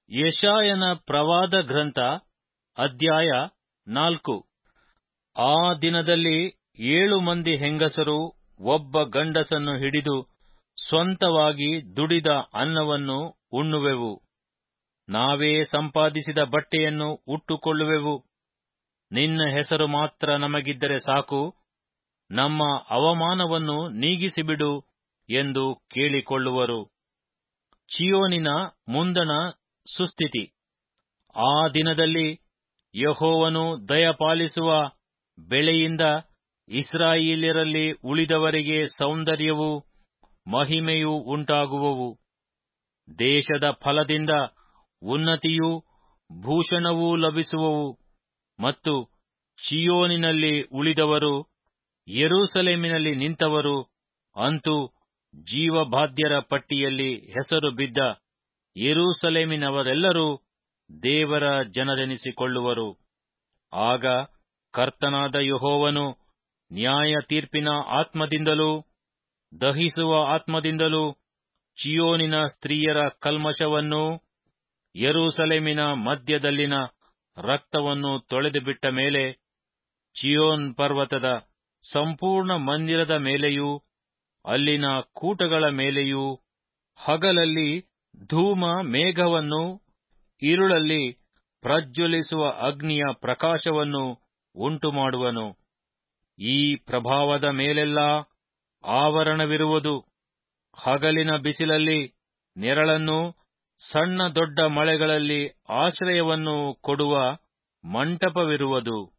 ಯಶಾಯನ ಪ್ರವಾದ ಗ್ರಂಥ ಅಧ್ಯಾಯ ನಾಲ್ಕು ಆ ದಿನದಲ್ಲಿ ಏಳು ಮಂದಿ ಹೆಂಗಸರು ಒಬ್ಬ ಗಂಡಸನ್ನು ಹಿಡಿದು ಸ್ವಂತವಾಗಿ ದುಡಿದ ಅನ್ನವನ್ನು ಉಣ್ಣುವೆವು ನಾವೇ ಸಂಪಾದಿಸಿದ ಬಟ್ಟೆಯನ್ನು ಉಟ್ಟುಕೊಳ್ಳುವೆವು ನಿನ್ನ ಹೆಸರು ಮಾತ್ರ ನಮಗಿದ್ದರೆ ಸಾಕು ನಮ್ಮ ಅವಮಾನವನ್ನು ನೀಗಿಸಿಬಿಡು ಎಂದು ಕೇಳಿಕೊಳ್ಳುವರು ಚಿಯೋನಿನ ಮುಂದಣ ಸುಸ್ಥಿತಿ ಆ ದಿನದಲ್ಲಿ ಯಹೋವನು ದಯಪಾಲಿಸುವ ಬೆಳೆಯಿಂದ ಇಸ್ರಾಯೇಲ್ಯರಲ್ಲಿ ಉಳಿದವರಿಗೆ ಸೌಂದರ್ಯವೂ ಮಹಿಮೆಯೂ ಉಂಟಾಗುವವು ದೇಶದ ಫಲದಿಂದ ಉನ್ನತಿಯೂ ಭೂಷಣವೂ ಲಭಿಸುವವು ಮತ್ತು ಚಿಯೋನಿನಲ್ಲಿ ಉಳಿದವರು ಯೆರೂಸಲೇಮಿನಲ್ಲಿ ನಿಂತವರು ಅಂತೂ ಜೀವಬಾಧ್ಯರ ಪಟ್ಟಿಯಲ್ಲಿ ಹೆಸರು ಬಿದ್ದ ಯೆರೂಸಲೇಮಿನವರೆಲ್ಲರೂ ದೇವರ ಜನರೆನಿಸಿಕೊಳ್ಳುವರು ಆಗ ಕರ್ತನಾದ ಯಹೋವನು ನ್ಯಾಯ ತೀರ್ಪಿನ ಆತ್ಮದಿಂದಲೂ ದಹಿಸುವ ಆತ್ಮದಿಂದಲೂ ಚಿಯೋನಿನ ಸ್ತ್ರೀಯರ ಕಲ್ಮಶವನ್ನೂ ಯೆರೂಸಲೇಮಿನ ಮಧ್ಯದಲ್ಲಿನ ರಕ್ತವನ್ನು ತೊಳೆದುಬಿಟ್ಟ ಮೇಲೆ ಚಿಯೋನ್ ಪರ್ವತದ ಸಂಪೂರ್ಣ ಮಂದಿರದ ಮೇಲೆಯೂ ಅಲ್ಲಿನ ಕೂಟಗಳ ಮೇಲೆಯೂ ಹಗಲಲ್ಲಿ ಧೂಮ ಮೇಘವನ್ನು ಇರುಳಲ್ಲಿ ಪ್ರಜ್ವಲಿಸುವ ಅಗ್ನಿಯ ಪ್ರಕಾಶವನ್ನು ಉಂಟುಮಾಡುವನು ಈ ಪ್ರಭಾವದ ಮೇಲೆಲ್ಲಾ ಆವರಣವಿರುವುದು ಹಗಲಿನ ಬಿಸಿಲಲ್ಲಿ ನೆರಳನ್ನು ಸಣ್ಣ ದೊಡ್ಡ ಮಳೆಗಳಲ್ಲಿ ಆಶ್ರಯವನ್ನು ಕೊಡುವ ಮಂಟಪವಿರುವುದು